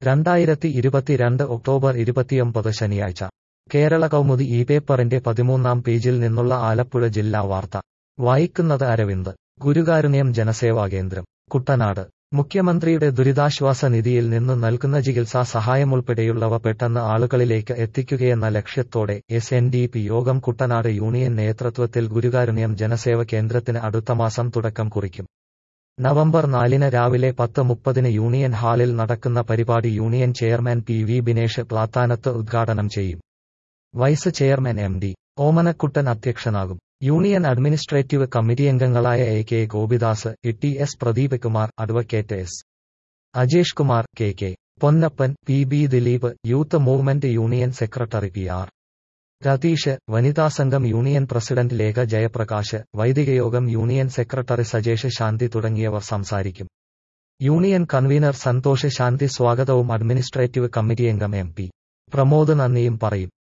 രണ്ടായിരത്തി ഇരുപത്തിരണ്ട് ഒക്ടോബർ ഇരുപത്തിയൊമ്പത് ശനിയാഴ്ച കേരള കൗമുദി ഈ പേപ്പറിന്റെ പതിമൂന്നാം പേജിൽ നിന്നുള്ള ആലപ്പുഴ ജില്ലാ വാർത്ത വായിക്കുന്നത് അരവിന്ദ് ഗുരുകാരുണ്യം ജനസേവാ കേന്ദ്രം കുട്ടനാട് മുഖ്യമന്ത്രിയുടെ ദുരിതാശ്വാസ നിധിയിൽ നിന്ന് നൽകുന്ന ചികിത്സാ സഹായമുൾപ്പെടെയുള്ളവ പെട്ടെന്ന് ആളുകളിലേക്ക് എത്തിക്കുകയെന്ന ലക്ഷ്യത്തോടെ എസ് എൻ ഡി പി യോഗം കുട്ടനാട് യൂണിയൻ നേതൃത്വത്തിൽ ഗുരുകാരുണ്യം ജനസേവ കേന്ദ്രത്തിന് അടുത്ത മാസം തുടക്കം കുറിക്കും നവംബർ നാലിന് രാവിലെ പത്ത് മുപ്പതിന് യൂണിയൻ ഹാളിൽ നടക്കുന്ന പരിപാടി union chairman P V Binesh Plathanath ഉദ്ഘാടനം ചെയ്യും vice chairman M D Omanakuttan അധ്യക്ഷനാകും യൂണിയൻ അഡ്മിനിസ്ട്രേറ്റീവ് കമ്മിറ്റി അംഗങ്ങളായ A K Gopidas T S Pradeep Kumar advocate S Ajesh Kumar K K Ponnappan P B Dileep youth movement union secretary P R Ratheesh വനിതാ സംഘം യൂണിയൻ പ്രസിഡന്റ് ലേഖ ജയപ്രകാശ് വൈദികയോഗം യൂണിയൻ സെക്രട്ടറി സജേഷ് ശാന്തി തുടങ്ങിയവർ സംസാരിക്കും union convener Santhosh Shanthi സ്വാഗതവും അഡ്മിനിസ്ട്രേറ്റീവ് കമ്മിറ്റി അംഗം M P Pramod നന്ദിയും പറയും